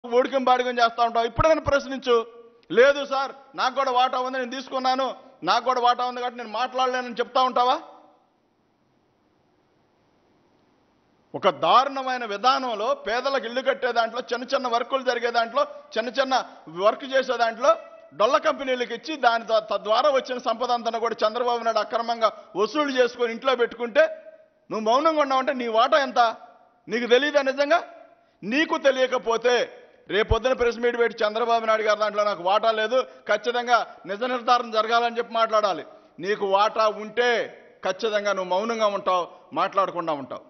ఊడికం బాడికం చేస్తూ ఉంటావు ఇప్పుడైనా ప్రశ్నించు లేదు సార్ నాకు కూడా వాటా ఉంది నేను తీసుకున్నాను నాకు కూడా వాటా ఉంది కాబట్టి నేను మాట్లాడలేనని చెప్తా ఉంటావా ఒక దారుణమైన విధానంలో పేదలకు ఇల్లు కట్టే దాంట్లో చిన్న చిన్న వర్కులు జరిగే దాంట్లో చిన్న చిన్న వర్క్ చేసే దాంట్లో డొల్ల కంపెనీలకు ఇచ్చి దాని ద- తద్వారా వచ్చిన సంపద అంతా కూడా చంద్రబాబు నాయుడు అక్రమంగా వసూలు చేసుకొని ఇంట్లో పెట్టుకుంటే నువ్వు మౌనంగా ఉన్నావంటే నీ వాటా ఎంత నీకు తెలియదా నిజంగా నీకు తెలియకపోతే రేపొద్దున ప్రెస్ మీట్ పెట్టి చంద్రబాబు నాయుడు గారి దాంట్లో నాకు వాటా లేదు ఖచ్చితంగా నిజ నిర్ధారణ జరగాలని చెప్పి మాట్లాడాలి నీకు వాటా ఉంటే ఖచ్చితంగా నువ్వు మౌనంగా ఉంటావు మాట్లాడకుండా ఉంటావు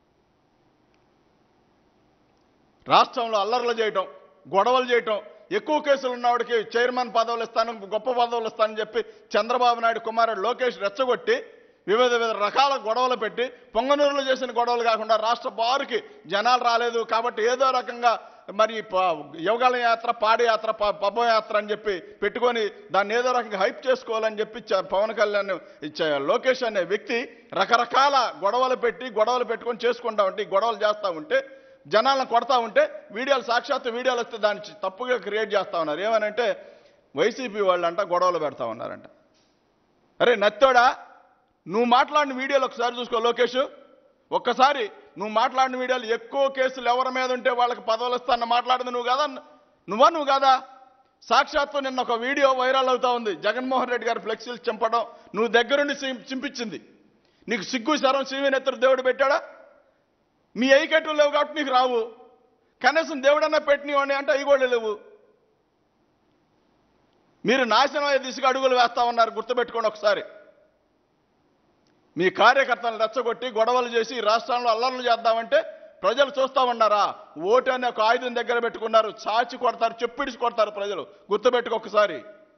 రాష్ట్రంలో అల్లర్లు చేయటం గొడవలు చేయటం ఎక్కువ కేసులు ఉన్నవాడికి చైర్మన్ పదవులు ఇస్తాను గొప్ప పదవులు ఇస్తానని చెప్పి చంద్రబాబు నాయుడు కుమారుడు లోకేష్ రెచ్చగొట్టి వివిధ వివిధ రకాల గొడవలు పెట్టి పొంగనూరులో చేసిన గొడవలు కాకుండా రాష్ట్ర బారుకి జనాలు రాలేదు కాబట్టి ఏదో రకంగా మరి ప- యువగాల యాత్ర పాడి యాత్ర ప- పబ్బ యాత్ర అని చెప్పి పెట్టుకొని దాన్ని ఏదో రకంగా హైప్ చేసుకోవాలని చెప్పి చ- పవన్ కళ్యాణ్ ఇచ్చ- లోకేష్ అనే వ్యక్తి రకరకాల గొడవలు పెట్టి గొడవలు పెట్టుకొని చేసుకుంటా ఉంటే ఈ గొడవలు చేస్తూ ఉంటే జనాలను కొడతా ఉంటే వీడియోలు సాక్షాత్తు వీడియోలు వస్తే దాన్ని చి- తప్పుగా క్రియేట్ చేస్తా ఉన్నారు ఏమనంటే వైసీపీ వాళ్ళంట గొడవలు పెడతా ఉన్నారంట అరే నత్తోడా నువ్వు మాట్లాడిన వీడియోలు ఒకసారి చూసుకో లోకేష్ ఒక్కసారి నువ్వు మాట్లాడిన వీడియోలు ఎక్కువ కేసులు ఎవరి మీద ఉంటే వాళ్ళకి పదవులు ఇస్తాను మాట్లాడింది నువ్వు కదా నువ్వా నువ్వు కాదా సాక్షాత్తు నిన్న ఒక వీడియో వైరల్ అవుతా ఉంది జగన్మోహన్ రెడ్డి గారి ఫ్లెక్సీలు చింపడం నువ్వు దగ్గరుండి చింపి- చింపించింది నీకు సిగ్గు శరం శివనెత్తురు దేవుడు పెట్టాడా మీ ఐకెట్లు లేవు కాబట్టి నీకు రావు కనీసం దేవుడన్నా పెట్టినవాడిని అంటే అవి కూడా లేవు మీరు నాశనం అయ్యే దిశగా అడుగులు వేస్తా ఉన్నారు గుర్తుపెట్టుకోండి ఒకసారి మీ కార్యకర్తలను రెచ్చగొట్టి గొడవలు చేసి ఈ రాష్ట్రంలో అల్లర్లు చేద్దామంటే ప్రజలు చూస్తా ఉన్నారా ఓటు అనే ఒక ఆయుధం దగ్గర పెట్టుకున్నారు చాచి కొడతారు చెప్పిడిచి కొడతారు ప్రజలు గుర్తుపెట్టుకో ఒకసారి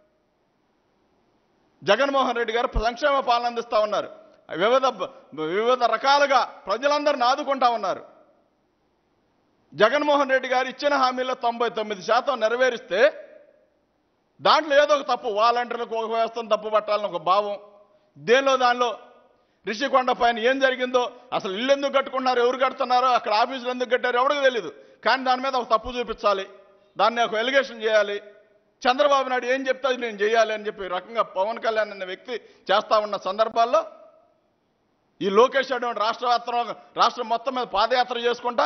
జగన్మోహన్ రెడ్డి గారు సంక్షేమ పాలన అందిస్తా ఉన్నారు వివిధ వివిధ రకాలుగా ప్రజలందరిని ఆదుకుంటా ఉన్నారు జగన్మోహన్ రెడ్డి గారు ఇచ్చిన హామీలో తొంభై తొమ్మిది శాతం నెరవేరిస్తే దాంట్లో ఏదో ఒక తప్పు వాలంటీర్లకు ఒక వ్యవస్థను తప్పు పట్టాలని ఒక భావం దేనిలో దానిలో రిషికొండ పైన ఏం జరిగిందో అసలు ఇల్లు ఎందుకు కట్టుకున్నారు ఎవరు కడుతున్నారో అక్కడ ఆఫీసులు ఎందుకు కట్టారో ఎవరికి తెలియదు కానీ దాని మీద ఒక తప్పు చూపించాలి దాన్ని ఒక ఎలిగేషన్ చేయాలి చంద్రబాబు నాయుడు ఏం చెప్తే అది నేను చేయాలి అని చెప్పి ఈ రకంగా పవన్ కళ్యాణ్ అనే వ్యక్తి చేస్తా ఉన్న సందర్భాల్లో ఈ లోకేష్ అటువంటి రాష్ట్ర వ్యాప్తంగా రాష్ట్రం మొత్తం మీద పాదయాత్ర చేసుకుంటా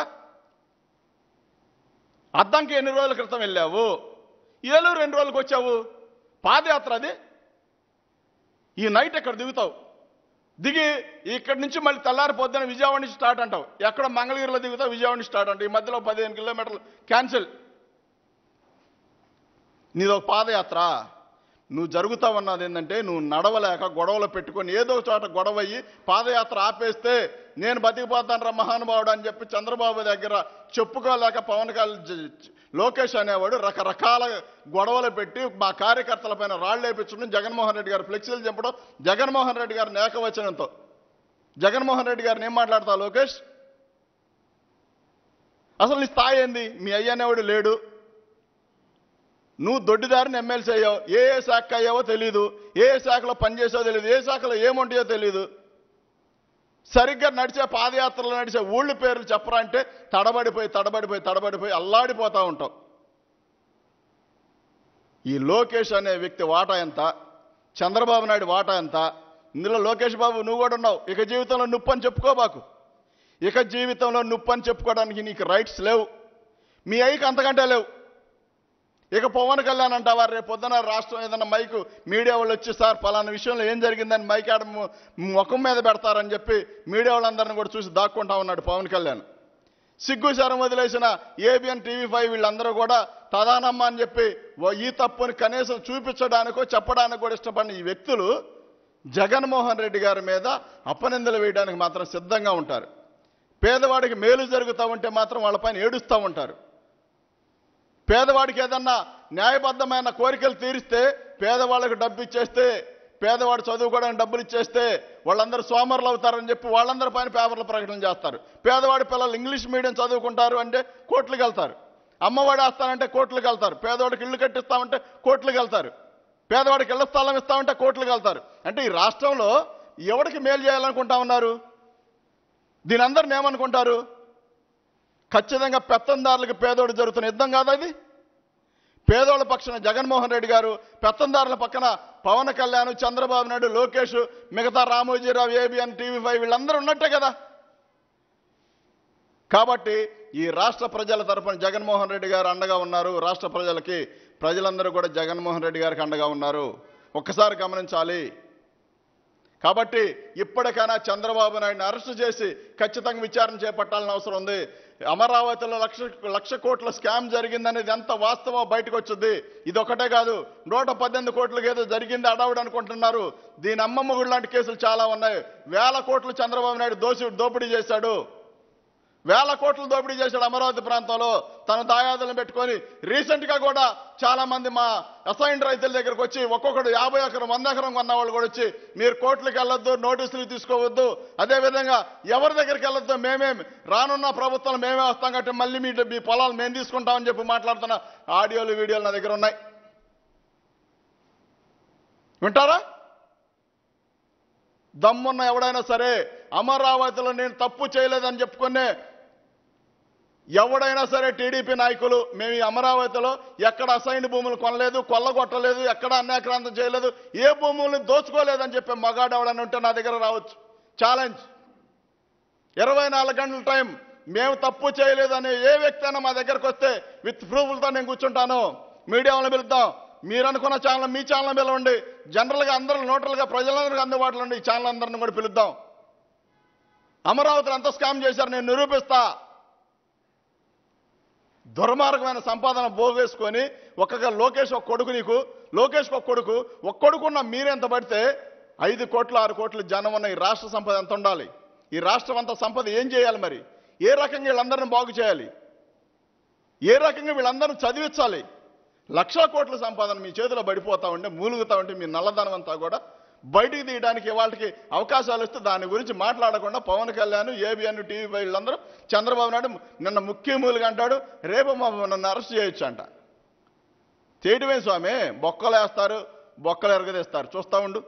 అద్దంకి ఎన్ని రోజుల క్రితం వెళ్ళావు ఏలూరు ఎన్ని రోజులకు వచ్చావు పాదయాత్ర అది ఈ నైట్ ఇక్కడ దిగుతావు దిగి ఇక్కడి నుంచి మళ్ళీ తెల్లారి పొద్దున విజయవాడ నుంచి స్టార్ట్ అంటావు ఎక్కడ మంగళగిరిలో దిగుతావు విజయవాడ నుంచి స్టార్ట్ అంటావు ఈ మధ్యలో పదిహేను కిలోమీటర్లు క్యాన్సిల్ నీదో పాదయాత్ర నువ్వు జరుగుతా ఉన్నది ఏంటంటే నువ్వు నడవలేక గొడవలు పెట్టుకొని ఏదో చోట గొడవ అయ్యి పాదయాత్ర ఆపేస్తే నేను బతికిపోతాను రా మహానుభావుడు అని చెప్పి చంద్రబాబు దగ్గర చెప్పుకోలేక పవన్ కళ్యాణ్ జ- జ- లోకేష్ అనేవాడు రకరకాల గొడవలు పెట్టి మా కార్యకర్తల పైన రాళ్ళు వేయించడం జగన్మోహన్ రెడ్డి గారు ఫ్లెక్సీలు చంపడం జగన్మోహన్ రెడ్డి గారిని ఏకవచనంతో జగన్మోహన్ రెడ్డి గారిని ఏం మాట్లాడతావు లోకేష్ అసలు నీ స్థాయి ఏంది మీ అయ్యనేవాడు లేడు నువ్వు దొడ్డిదారిని ఎమ్మెల్సీ అయ్యావు ఏ ఏ శాఖ అయ్యావో తెలియదు ఏ ఏ శాఖలో పనిచేసావో తెలియదు ఏ శాఖలో ఏముంటాయో తెలియదు సరిగ్గా నడిచే పాదయాత్రలో నడిచే ఊళ్ళ పేర్లు చెప్పరా అంటే తడబడిపోయి తడబడిపోయి తడబడిపోయి అల్లాడిపోతా ఉంటావు ఈ లోకేష్ అనే వ్యక్తి వాటా ఎంత చంద్రబాబు నాయుడు వాటా ఎంత ఇందులో లోకేష్ బాబు నువ్వు కూడా ఉన్నావు ఇక జీవితంలో నుప్పు అని చెప్పుకోబాకు ఇక జీవితంలో నుప్పు అని చెప్పుకోవడానికి నీకు రైట్స్ లేవు మీ అయ్యకి అంతకంటే లేవు ఇక పవన్ కళ్యాణ్ అంటావా రేపు పొద్దున రాష్ట్రం ఏదైనా మైకు మీడియా వాళ్ళు వచ్చి సార్ పలానా విషయంలో ఏం జరిగిందని మైక్ ఆడ ము- ముఖం మీద పెడతారని చెప్పి మీడియా వాళ్ళందరిని కూడా చూసి దాక్కుంటా ఉన్నాడు పవన్ కళ్యాణ్ సిగ్గు శరం వదిలేసిన ఏబిఎన్ టీవీ ఫైవ్ వీళ్ళందరూ కూడా తదానమ్మ అని చెప్పి ఓ ఈ తప్పుని కనీసం చూపించడానికో చెప్పడానికి కూడా ఇష్టపడిన ఈ వ్యక్తులు జగన్మోహన్ రెడ్డి గారి మీద అపనిందలు వేయడానికి మాత్రం సిద్ధంగా ఉంటారు పేదవాడికి మేలు జరుగుతూ ఉంటే మాత్రం వాళ్ళపైన ఏడుస్తూ ఉంటారు పేదవాడికి ఏదన్నా న్యాయబద్ధమైన కోరికలు తీరిస్తే పేదవాళ్ళకి డబ్బు ఇచ్చేస్తే పేదవాడు చదువుకోవడానికి డబ్బులు ఇచ్చేస్తే వాళ్ళందరూ సోమరులు అవుతారని చెప్పి వాళ్ళందరి పైన పేపర్ల ప్రకటన చేస్తారు పేదవాడి పిల్లలు ఇంగ్లీష్ మీడియం చదువుకుంటారు అంటే కోట్లకు వెళ్తారు అమ్మవాడు వేస్తానంటే కోట్లకు వెళ్తారు పేదవాడికి ఇల్లు కట్టిస్తామంటే కోట్లకు వెళ్తారు పేదవాడికి ఇళ్ల స్థలం ఇస్తామంటే కోట్లకు వెళ్తారు అంటే ఈ రాష్ట్రంలో ఎవరికి మేలు చేయాలనుకుంటా ఉన్నారు దీని అందరిని ఏమనుకుంటారు ఖచ్చితంగా పెత్తందారులకు పేదోడు జరుగుతున్న యుద్ధం కాదా ఇది పేదోళ్ళ పక్షాన జగన్మోహన్ రెడ్డి గారు పెత్తందారుల పక్కన పవన్ కళ్యాణ్ చంద్రబాబు నాయుడు లోకేష్ మిగతా రామోజీరావు ఏబిఎన్ టీవీ ఫైవ్ వీళ్ళందరూ ఉన్నట్టే కదా కాబట్టి ఈ రాష్ట్ర ప్రజల తరపున జగన్మోహన్ రెడ్డి గారు అండగా ఉన్నారు రాష్ట్ర ప్రజలకి ప్రజలందరూ కూడా జగన్మోహన్ రెడ్డి గారికి అండగా ఉన్నారు ఒక్కసారి గమనించాలి కాబట్టి ఇప్పటికైనా చంద్రబాబు నాయుడిని అరెస్టు చేసి ఖచ్చితంగా విచారణ చేపట్టాలని అవసరం ఉంది అమరావతిలో లక్ష లక్ష కోట్ల స్కామ్ జరిగిందనేది ఎంత వాస్తవం బయటకు వచ్చింది ఇది ఒకటే కాదు నూట పద్దెనిమిది కోట్లకి ఏదో జరిగింది అడవుడు అనుకుంటున్నారు దీని అమ్మమ్మ గుడి లాంటి కేసులు చాలా ఉన్నాయి వేల కోట్లు చంద్రబాబు నాయుడు దోషి దోపిడీ చేశాడు వేల కోట్లు దోపిడీ చేశాడు అమరావతి ప్రాంతంలో తన దాయాదులను పెట్టుకొని రీసెంట్ గా కూడా చాలా మంది మా అసైన్ రైతుల దగ్గరకు వచ్చి ఒక్కొక్కడు యాభై ఎకరం వంద ఎకరం కొన్న వాళ్ళు కూడా వచ్చి మీరు కోర్టులకు వెళ్ళొద్దు నోటీసులు తీసుకోవద్దు అదేవిధంగా ఎవరి దగ్గరికి వెళ్ళొద్దు మేమే రానున్న ప్రభుత్వం మేమే వస్తాం కాబట్టి మళ్ళీ మీ మీ పొలాలు మేము తీసుకుంటామని చెప్పి మాట్లాడుతున్న ఆడియోలు వీడియోలు నా దగ్గర ఉన్నాయి వింటారా దమ్మున్న ఎవడైనా సరే అమరావతిలో నేను తప్పు చేయలేదని చెప్పుకునే ఎవడైనా సరే టీడీపీ నాయకులు మేము ఈ అమరావతిలో ఎక్కడ అసైన్ భూములు కొనలేదు కొల్లగొట్టలేదు ఎక్కడ అన్యాక్రాంతం చేయలేదు ఏ భూముల్ని దోచుకోలేదని చెప్పి మగాడు ఎవడని ఉంటే నా దగ్గర రావచ్చు ఛాలెంజ్ ఇరవై నాలుగు గంటల టైం మేము తప్పు చేయలేదని ఏ వ్యక్తి అయినా మా దగ్గరకు వస్తే విత్ ప్రూఫ్లతో నేను కూర్చుంటాను మీడియా వాళ్ళని పిలుద్దాం మీరు అనుకున్న ఛానల్ మీ ఛానల్ పిలవండి జనరల్గా అందరూ నోటలుగా ప్రజలందరికీ అందుబాటులో ఉండి ఈ ఛానల్ అందరిని కూడా పిలుద్దాం అమరావతిలో ఎంత స్కామ్ చేశారు నేను నిరూపిస్తా దుర్మార్గమైన సంపాదన పోగేసుకొని ఒక్కొక్క లోకేష్ ఒక కొడుకు నీకు లోకేష్ ఒక కొడుకు ఒక కొడుకున్న మీరెంత పడితే ఐదు కోట్లు ఆరు కోట్లు జనం ఉన్న ఈ రాష్ట్ర సంపద ఎంత ఉండాలి ఈ రాష్ట్రం అంతా సంపద ఏం చేయాలి మరి ఏ రకంగా వీళ్ళందరిని బాగు చేయాలి ఏ రకంగా వీళ్ళందరిని చదివించాలి లక్షల కోట్ల సంపాదన మీ చేతిలో పడిపోతా ఉంటే మూలుగుతా ఉంటే మీ నల్లధనం అంతా కూడా బయటికి తీయడానికి వాళ్ళకి అవకాశాలు ఇస్తే దాని గురించి మాట్లాడకుండా పవన్ కళ్యాణ్ ఏబిఎన్ టీవీ వీళ్ళందరూ చంద్రబాబు నాయుడు నిన్న ముఖ్యమూలుగా అంటాడు రేపు మా నన్ను అరెస్ట్ చేయొచ్చు అంట చేయటమే స్వామి బొక్కలు వేస్తారు బొక్కలు ఎరగదీస్తారు చూస్తా ఉండు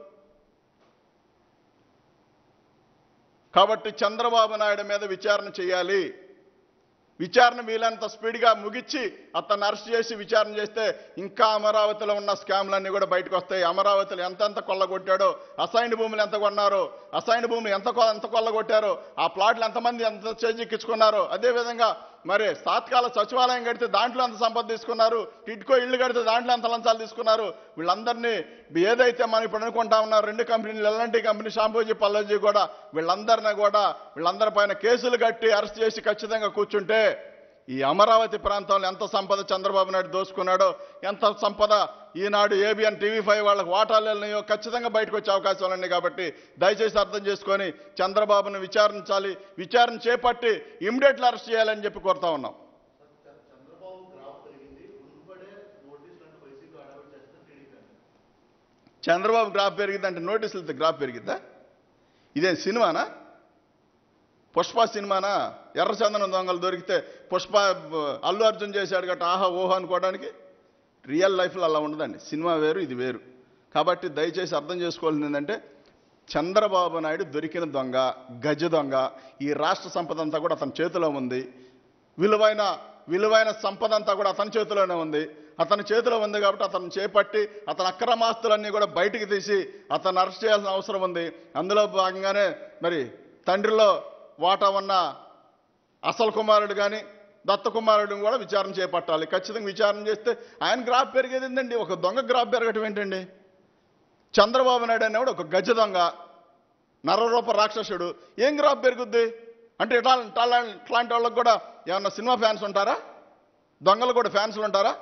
కాబట్టి చంద్రబాబు నాయుడు మీద విచారణ చేయాలి విచారణ వీలంత స్పీడ్గా ముగిచ్చి అతన్ని అరెస్ట్ చేసి విచారణ చేస్తే ఇంకా అమరావతిలో ఉన్న స్కామ్లన్నీ కూడా బయటకు వస్తాయి అమరావతిలో ఎంతెంత కొల్లగొట్టాడో అసైన్ భూములు ఎంత కొన్నారో అసైన్ భూములు ఎంత కొ- ఎంత కొల్లగొట్టారో ఆ ప్లాట్లు ఎంతమంది ఎంత చేజిక్కించుకున్నారో అదేవిధంగా మరి తాత్కాల సచివాలయం కడితే దాంట్లో ఎంత సంపద తీసుకున్నారు టిట్కో ఇల్లు కడితే దాంట్లో ఎంత లంచాలు తీసుకున్నారు వీళ్ళందరినీ ఏదైతే మనం ఇప్పుడు అనుకుంటా ఉన్నారు రెండు కంపెనీలు ఎల్ఎన్టీ కంపెనీ షాంపూజీ పల్లజీ కూడా వీళ్ళందరినీ కూడా వీళ్ళందరి పైన కేసులు కట్టి అరెస్ట్ చేసి ఖచ్చితంగా కూర్చుంటే ఈ అమరావతి ప్రాంతంలో ఎంత సంపద చంద్రబాబు నాయుడు దోచుకున్నాడో ఎంత సంపద ఈనాడు ఏబిఎన్ టీవీ ఫైవ్ వాళ్ళకి వాటాలు వెళ్ళినాయో ఖచ్చితంగా బయటకు వచ్చే అవకాశాలు ఉన్నాయి కాబట్టి దయచేసి అర్థం చేసుకొని చంద్రబాబును విచారించాలి విచారణ చేపట్టి ఇమ్మీడియట్లీ అరెస్ట్ చేయాలని చెప్పి కోరుతా ఉన్నాం చంద్రబాబు గ్రాఫ్ పెరిగింది మున్పడే నోటీసులను వైసీపీ అడవి చేస్తే టీడీపీ అని. చంద్రబాబు గ్రాఫ్ పెరిగిద్దంటే నోటీసులతో గ్రాఫ్ పెరిగిద్దా ఇదేం సినిమానా పుష్ప సినిమానా ఎర్రచందనం దొంగలు దొరికితే పుష్ప బ- అల్లు అర్జున్ చేశాడు గట్ట ఆహా ఓహో అనుకోవడానికి రియల్ లైఫ్లో అలా ఉండదండి సినిమా వేరు ఇది వేరు కాబట్టి దయచేసి అర్థం చేసుకోవాల్సింది ఏంటంటే చంద్రబాబు నాయుడు దొరికిన దొంగ గజ దొంగ ఈ రాష్ట్ర సంపద అంతా కూడా అతని చేతిలో ఉంది విలువైన విలువైన సంపద అంతా కూడా అతని చేతిలోనే ఉంది అతని చేతిలో ఉంది కాబట్టి అతను చేపట్టి అతని అక్రమాస్తులన్నీ కూడా బయటికి తీసి అతను అరెస్ట్ చేయాల్సిన అవసరం ఉంది అందులో భాగంగానే మరి తండ్రిలో వాటా ఉన్న అసలు కుమారుడు కానీ దత్త కుమారుడిని కూడా విచారణ చేపట్టాలి ఖచ్చితంగా విచారణ చేస్తే ఆయన గ్రాఫ్ పెరిగేది ఏంటండి ఒక దొంగ గ్రాఫ్ పెరగటం ఏంటండి చంద్రబాబు నాయుడు అనేవాడు ఒక గజ దొంగ నరరూప రాక్షసుడు ఏం గ్రాఫ్ పెరుగుద్ది అంటే ఇట్లా ఇట్లా- ఇట్లాంటి వాళ్ళకి కూడా ఏమన్నా సినిమా ఫ్యాన్స్ ఉంటారా దొంగలు కూడా ఫ్యాన్స్లు ఉంటారా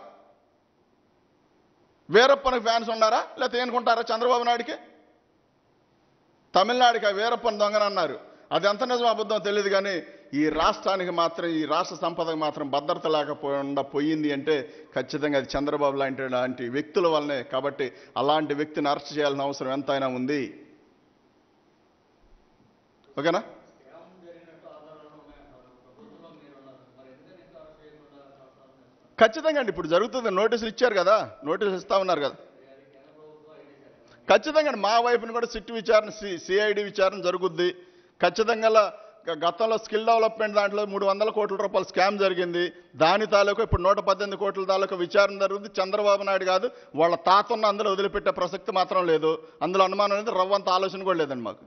వీరప్పనికి ఫ్యాన్స్ ఉన్నారా లేకపోతే ఏనుకుంటారా చంద్రబాబు నాయుడికి తమిళనాడుకి ఆ వీరప్పని దొంగనన్నారు అది ఎంత నిజం అబద్ధం తెలియదు కానీ ఈ రాష్ట్రానికి మాత్రం ఈ రాష్ట్ర సంపదకు మాత్రం భద్రత లేకపోకుండా పోయింది అంటే ఖచ్చితంగా అది చంద్రబాబు లాంటి లాంటి వ్యక్తుల వల్లనే కాబట్టి అలాంటి వ్యక్తిని అరెస్ట్ చేయాల్సిన అవసరం ఎంతైనా ఉంది ఓకేనా ఖచ్చితంగా అండి ఇప్పుడు జరుగుతుంది నోటీసులు ఇచ్చారు కదా నోటీసులు ఇస్తా ఉన్నారు కదా ఖచ్చితంగా అండి మా వైపుని కూడా సిట్ విచారణ సి సిఐడి విచారణ జరుగుద్ది ఖచ్చితంగా గతంలో స్కిల్ డెవలప్మెంట్ దాంట్లో మూడు వందల కోట్ల రూపాయల స్కామ్ జరిగింది దాని తాలూకు ఇప్పుడు నూట పద్దెనిమిది కోట్ల తాలూకు విచారణ జరుగుతుంది చంద్రబాబు నాయుడు కాదు వాళ్ళ తాతన్న అందులో వదిలిపెట్టే ప్రసక్తి మాత్రం లేదు అందులో అనుమానం అనేది రవ్వంత ఆలోచన కూడా లేదండి మాకు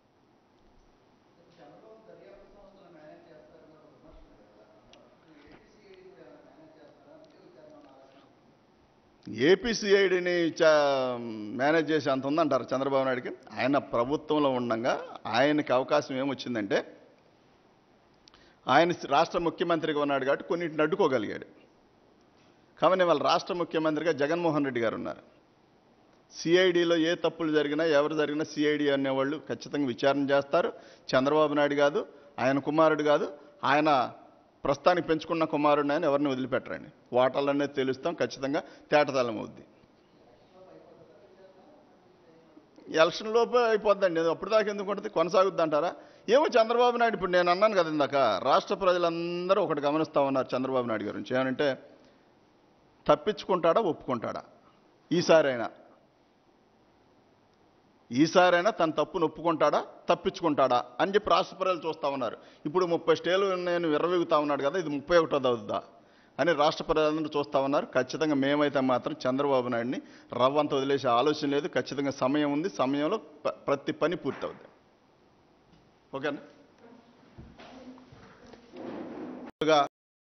ఏపీసీఐడిని మేనేజ్ చేసే అంత ఉందంటారు చంద్రబాబు నాయుడుకి ఆయన ప్రభుత్వంలో ఉండగా ఆయనకి అవకాశం ఏమొచ్చిందంటే ఆయన రాష్ట్ర ముఖ్యమంత్రిగా ఉన్నాడు కాబట్టి కొన్నింటిని అడ్డుకోగలిగాడు కాబట్టి వాళ్ళ రాష్ట్ర ముఖ్యమంత్రిగా జగన్మోహన్ రెడ్డి గారు ఉన్నారు సిఐడిలో ఏ తప్పులు జరిగినా ఎవరు జరిగినా సిఐడి అనేవాళ్ళు ఖచ్చితంగా విచారణ చేస్తారు చంద్రబాబు నాయుడు కాదు ఆయన కుమారుడు కాదు ఆయన ప్రస్తుతానికి పెంచుకున్న కుమారుడిని ఆయన ఎవరిని వదిలిపెట్టరండి వాటాలనే తెలుస్తాం ఖచ్చితంగా తేటతలం అవుద్ది ఎలక్షన్ లోపే అయిపోద్దండి అది అప్పుడు దాకా ఎందుకు ఉంటుంది కొనసాగుద్ది అంటారా ఏమో చంద్రబాబు నాయుడు ఇప్పుడు నేను అన్నాను కదా ఇందాక రాష్ట్ర ప్రజలందరూ ఒకటి గమనిస్తా ఉన్నారు చంద్రబాబు నాయుడు గురించి ఏమంటే తప్పించుకుంటాడా ఒప్పుకుంటాడా ఈసారైనా ఈసారైనా తన తప్పును ఒప్పుకుంటాడా తప్పించుకుంటాడా అని చెప్పి రాష్ట్ర ప్రజలు చూస్తా ఉన్నారు ఇప్పుడు ముప్పై స్టేలు నేను విర్రవీగుతా ఉన్నాడు కదా ఇది ముప్పై ఒకటోది అవుద్దా అని రాష్ట్ర ప్రజలందరూ చూస్తా ఉన్నారు ఖచ్చితంగా మేమైతే మాత్రం చంద్రబాబు నాయుడిని రవ్వంత వదిలేసే ఆలోచన లేదు ఖచ్చితంగా సమయం ఉంది సమయంలో ప- ప్రతి పని పూర్తవుద్ది ఓకేనా ముందుగా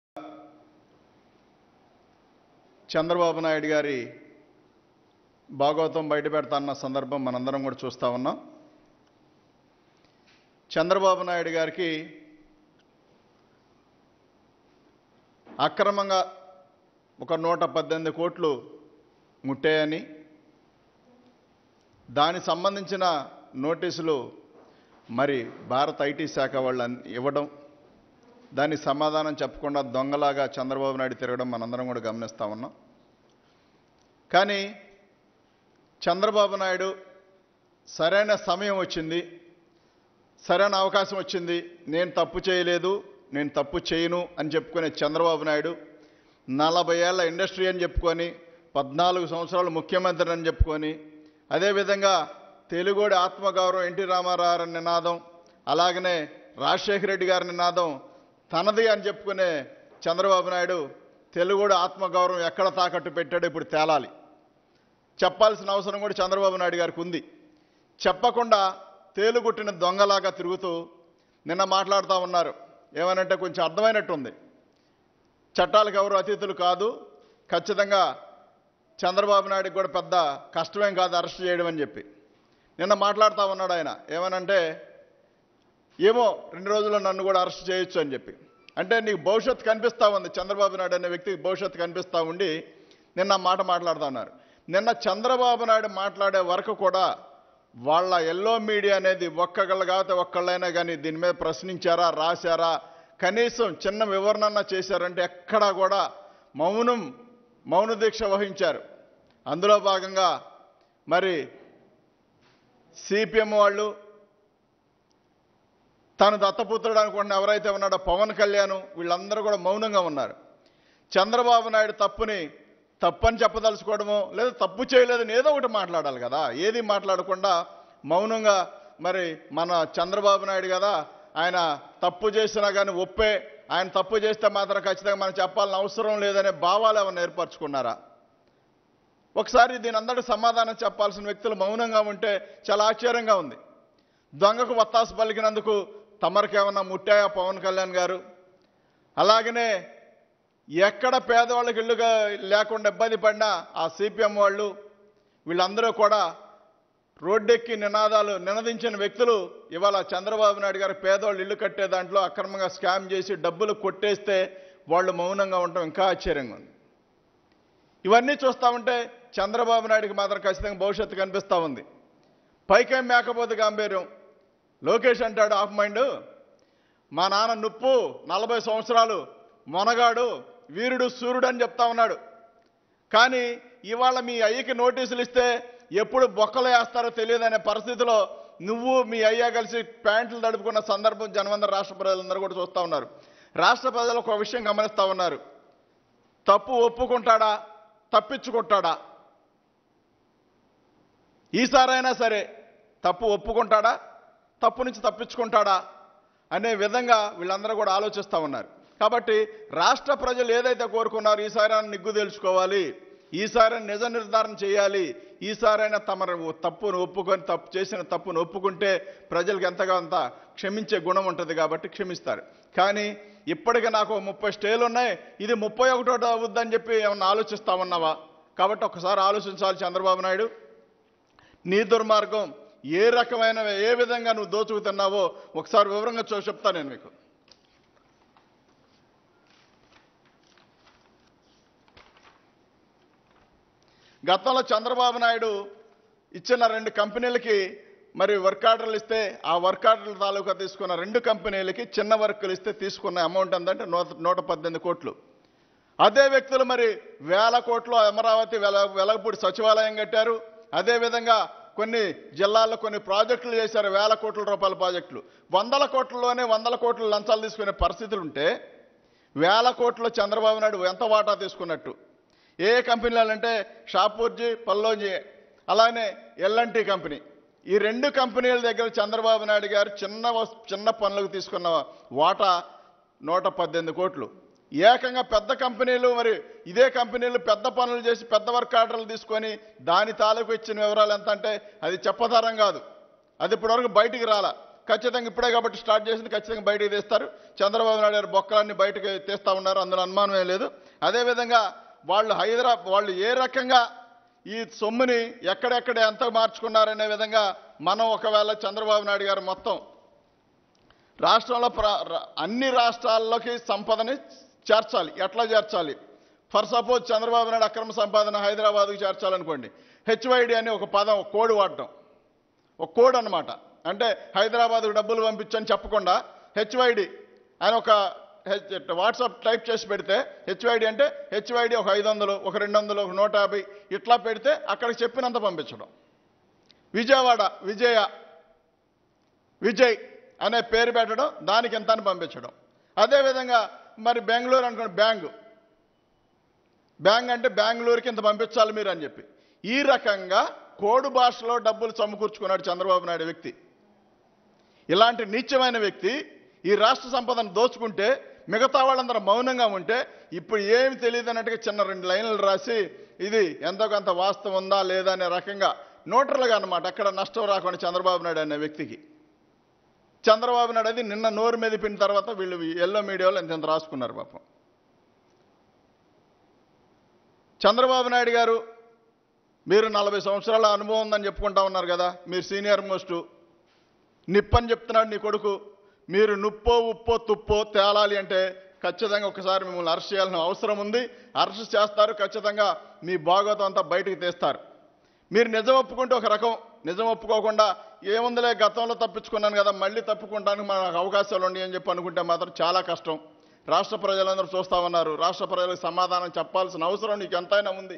చంద్రబాబు నాయుడు గారి భాగవతం బయట పెడతాన్న సందర్భం మనందరం కూడా చూస్తా ఉన్నాం చంద్రబాబు నాయుడు గారికి అక్రమంగా ఒక నూట పద్దెనిమిది కోట్లు ముట్టాయని దానికి సంబంధించిన నోటీసులు మరి భారత ఐటీ శాఖ వాళ్ళు అన్- ఇవ్వడం దానికి సమాధానం చెప్పకుండా దొంగలాగా చంద్రబాబు నాయుడు తిరగడం మనందరం కూడా గమనిస్తా ఉన్నాం కానీ చంద్రబాబు నాయుడు సరైన సమయం వచ్చింది సరైన అవకాశం వచ్చింది నేను తప్పు చేయలేదు నేను తప్పు చేయను అని చెప్పుకునే చంద్రబాబు నాయుడు నలభై ఏళ్ళ ఇండస్ట్రీ అని చెప్పుకొని పద్నాలుగు సంవత్సరాలు ముఖ్యమంత్రి అని చెప్పుకొని అదేవిధంగా తెలుగుడి ఆత్మగౌరవం ఎన్టీ రామారావు గారి నినాదం అలాగనే రాజశేఖర రెడ్డి గారి నినాదం తనది అని చెప్పుకునే చంద్రబాబు నాయుడు తెలుగుడి ఆత్మగౌరవం ఎక్కడ తాకట్టు పెట్టాడో ఇప్పుడు తేలాలి చెప్పాల్సిన అవసరం కూడా చంద్రబాబు నాయుడు గారికి ఉంది చెప్పకుండా తేలుగుట్టిన దొంగలాగా తిరుగుతూ నిన్న మాట్లాడుతూ ఉన్నారు ఏమనంటే కొంచెం అర్థమైనట్టుంది చట్టాలకు ఎవరు అతిథులు కాదు ఖచ్చితంగా చంద్రబాబు నాయుడుకి కూడా పెద్ద కష్టమేం కాదు అరెస్ట్ చేయడం అని చెప్పి నిన్న మాట్లాడుతూ ఉన్నాడు ఆయన ఏమనంటే ఏమో రెండు రోజుల్లో నన్ను కూడా అరెస్ట్ చేయొచ్చు అని చెప్పి అంటే నీకు భవిష్యత్తు కనిపిస్తూ ఉంది చంద్రబాబు నాయుడు అనే వ్యక్తికి భవిష్యత్తు కనిపిస్తూ ఉండి నిన్న ఆ మాట మాట్లాడుతూ ఉన్నారు నిన్న చంద్రబాబు నాయుడు మాట్లాడే వరకు కూడా వాళ్ళ ఎల్లో మీడియా అనేది ఒక్కళ్ళు కాకపోతే ఒక్కళ్ళైనా కానీ దీని మీద ప్రశ్నించారా రాశారా కనీసం చిన్న వివరణ చేశారంటే ఎక్కడా కూడా మౌనం మౌన దీక్ష వహించారు అందులో భాగంగా మరి సిపిఎం వాళ్ళు తను దత్తపుత్రుడు అనుకుంటున్న ఎవరైతే ఉన్నాడో పవన్ కళ్యాణ్ వీళ్ళందరూ కూడా మౌనంగా ఉన్నారు చంద్రబాబు నాయుడు తప్పుని తప్పని చెప్పదలుచుకోవడమో లేదా తప్పు చేయలేదని ఏదో ఒకటి మాట్లాడాలి కదా ఏది మాట్లాడకుండా మౌనంగా మరి మన చంద్రబాబు నాయుడు కదా ఆయన తప్పు చేసినా కానీ ఒప్పే ఆయన తప్పు చేస్తే మాత్రం ఖచ్చితంగా మనం చెప్పాలని అవసరం లేదనే భావాలు ఏమైనా ఏర్పరచుకున్నారా ఒకసారి దీని అందరికీ సమాధానం చెప్పాల్సిన వ్యక్తులు మౌనంగా ఉంటే చాలా ఆశ్చర్యంగా ఉంది దొంగకు వత్తాసు పలికినందుకు తమరికేమన్నా ముట్టాయా పవన్ కళ్యాణ్ గారు అలాగనే ఎక్కడ పేదవాళ్ళకి ఇల్లుగా లేకుండా ఇబ్బంది పడినా ఆ సిపిఎం వాళ్ళు వీళ్ళందరూ కూడా రోడ్డెక్కి నినాదాలు నినదించిన వ్యక్తులు ఇవాళ చంద్రబాబు నాయుడు గారు పేదవాళ్ళు ఇల్లు కట్టే దాంట్లో అక్రమంగా స్కామ్ చేసి డబ్బులు కొట్టేస్తే వాళ్ళు మౌనంగా ఉండటం ఇంకా ఆశ్చర్యంగా ఉంది ఇవన్నీ చూస్తా ఉంటే చంద్రబాబు నాయుడికి మాత్రం ఖచ్చితంగా భవిష్యత్తు కనిపిస్తూ ఉంది పైకేం మేకపోతే గాంభీర్యం లోకేష్ అంటాడు ఆఫ్ మైండ్ మా నాన్న నుప్పు నలభై సంవత్సరాలు మొనగాడు వీరుడు సూర్యుడు అని చెప్తా ఉన్నాడు కానీ ఇవాళ మీ అయ్యకి నోటీసులు ఇస్తే ఎప్పుడు బొక్కలు వేస్తారో తెలియదనే పరిస్థితిలో నువ్వు మీ అయ్య కలిసి ప్యాంట్లు తడుపుకున్న సందర్భం జనమందర రాష్ట్ర ప్రజలందరూ కూడా చూస్తూ ఉన్నారు రాష్ట్ర ప్రజలు ఒక విషయం గమనిస్తూ ఉన్నారు తప్పు ఒప్పుకుంటాడా తప్పించుకుంటాడా ఈసారైనా సరే తప్పు ఒప్పుకుంటాడా తప్పు నుంచి తప్పించుకుంటాడా అనే విధంగా వీళ్ళందరూ కూడా ఆలోచిస్తూ ఉన్నారు కాబట్టి రాష్ట్ర ప్రజలు ఏదైతే కోరుకున్నారో ఈసారి నిగ్గు తెలుసుకోవాలి ఈసారి నిజ నిర్ధారణ చేయాలి ఈసారైనా తమ తప్పును ఒప్పుకొని తప్పు చేసిన తప్పును ఒప్పుకుంటే ప్రజలకు ఎంతగా అంత క్షమించే గుణం ఉంటుంది కాబట్టి క్షమిస్తారు కానీ ఇప్పటికి నాకు ముప్పై స్టేలు ఉన్నాయి ఇది ముప్పై ఒకటో అవుద్దని చెప్పి ఏమన్నా ఆలోచిస్తా ఉన్నావా కాబట్టి ఒకసారి ఆలోచించాలి చంద్రబాబు నాయుడు నీ దుర్మార్గం ఏ రకమైన ఏ విధంగా నువ్వు దోచుకుతున్నావో ఒకసారి వివరంగా చూ చెప్తాను నేను మీకు గతంలో చంద్రబాబు నాయుడు ఇచ్చిన రెండు కంపెనీలకి మరి వర్క్ ఆర్డర్లు ఇస్తే ఆ వర్క్ ఆర్డర్ల తాలూకా తీసుకున్న రెండు కంపెనీలకి చిన్న వర్కులు ఇస్తే తీసుకున్న అమౌంట్ ఎంతంటే నూట నూట పద్దెనిమిది కోట్లు అదే వ్యక్తులు మరి వేల కోట్లు అమరావతి వెల వెలగపూడి సచివాలయం కట్టారు అదేవిధంగా కొన్ని జిల్లాల్లో కొన్ని ప్రాజెక్టులు చేశారు వేల కోట్ల రూపాయల ప్రాజెక్టులు వందల కోట్లలోనే వందల కోట్లు లంచాలు తీసుకునే పరిస్థితులు ఉంటే వేల కోట్లు చంద్రబాబు నాయుడు ఎంత వాటా తీసుకున్నట్టు ఏ కంపెనీలు అంటే షాపూర్జీ పల్లోజీ అలానే ఎల్ఎన్టీ కంపెనీ ఈ రెండు కంపెనీల దగ్గర చంద్రబాబు నాయుడు గారు చిన్న వస్- చిన్న పనులకు తీసుకున్న వాటా నూట పద్దెనిమిది కోట్లు ఏకంగా పెద్ద కంపెనీలు మరి ఇదే కంపెనీలు పెద్ద పనులు చేసి పెద్ద వర్క్ ఆర్డర్లు తీసుకొని దాని తాలూకు ఇచ్చిన వివరాలు ఎంత అంటే అది చెప్పతరం కాదు అది ఇప్పటివరకు బయటికి రాలా ఖచ్చితంగా ఇప్పుడే కాబట్టి స్టార్ట్ చేసింది ఖచ్చితంగా బయటికి తీస్తారు చంద్రబాబు నాయుడు గారు బొక్కలన్నీ బయటకు తీస్తా ఉన్నారు అందులో అనుమానమే లేదు అదేవిధంగా వాళ్ళు హైదరాబాద్ వాళ్ళు ఏ రకంగా ఈ సొమ్ముని ఎక్కడెక్కడ ఎంత మార్చుకున్నారనే విధంగా మనం ఒకవేళ చంద్రబాబు నాయుడు గారు మొత్తం రాష్ట్రంలో ప్ర- ర- అన్ని రాష్ట్రాల్లోకి సంపదని చేర్చాలి ఎట్లా చేర్చాలి ఫర్ సపోజ్ చంద్రబాబు నాయుడు అక్రమ సంపాదన హైదరాబాద్కు చేర్చాలనుకోండి హెచ్వైడి అని ఒక పదం ఒక కోడ్ వాడటం ఒక కోడ్ అన్నమాట అంటే హైదరాబాద్కు డబ్బులు పంపించని చెప్పకుండా హెచ్వైడి అని ఒక హెచ్ వాట్సాప్ టైప్ చేసి పెడితే హెచ్వైడి అంటే హెచ్వైడి ఒక ఐదు వందలు ఒక రెండు వందలు ఒక నూట యాభై ఇట్లా పెడితే అక్కడికి చెప్పినంత పంపించడం విజయవాడ విజయ విజయ్ అనే పేరు పెట్టడం దానికి ఎంత అని పంపించడం అదేవిధంగా మరి బెంగళూరు అనుకోండి బ్యాంగు బ్యాంగ్ అంటే బెంగళూరుకి ఇంత పంపించాలి మీరు అని చెప్పి ఈ రకంగా కోడు భాషలో డబ్బులు సమకూర్చుకున్నాడు చంద్రబాబు నాయుడు వ్యక్తి ఇలాంటి నీచమైన వ్యక్తి ఈ రాష్ట్ర సంపదను దోచుకుంటే మిగతా వాళ్ళందరూ మౌనంగా ఉంటే ఇప్పుడు ఏమి తెలియదు అన్నట్టుగా చిన్న రెండు లైన్లు రాసి ఇది ఎంతో కొంత వాస్తవం ఉందా లేదా అనే రకంగా నోటర్లుగా అన్నమాట అక్కడ నష్టం రాకుండా చంద్రబాబు నాయుడు అనే వ్యక్తికి చంద్రబాబు నాయుడు అది నిన్న నోరు మెదిపిన తర్వాత వీళ్ళు ఎల్లో మీడియాలో ఎంత ఎంత రాసుకున్నారు పాపం చంద్రబాబు నాయుడు గారు మీరు నలభై సంవత్సరాల అనుభవం ఉందని చెప్పుకుంటా ఉన్నారు కదా మీరు సీనియర్ మోస్టు నిప్పని చెప్తున్నాడు నీ కొడుకు మీరు నుప్పో ఉప్పో తుప్పో తేలాలి అంటే ఖచ్చితంగా ఒకసారి మిమ్మల్ని అరెస్ట్ చేయాల్సిన అవసరం ఉంది అరెస్ట్ చేస్తారు ఖచ్చితంగా మీ భాగవతం అంతా బయటకు తీస్తారు మీరు నిజం ఒప్పుకుంటే ఒక రకం నిజం ఒప్పుకోకుండా ఏముందిలే గతంలో తప్పించుకున్నాను కదా మళ్ళీ తప్పుకుంటానికి మనకు అవకాశాలు ఉన్నాయి అని చెప్పి అనుకుంటే మాత్రం చాలా కష్టం రాష్ట్ర ప్రజలందరూ చూస్తా ఉన్నారు రాష్ట్ర ప్రజలకు సమాధానం చెప్పాల్సిన అవసరం నీకు ఎంతైనా ఉంది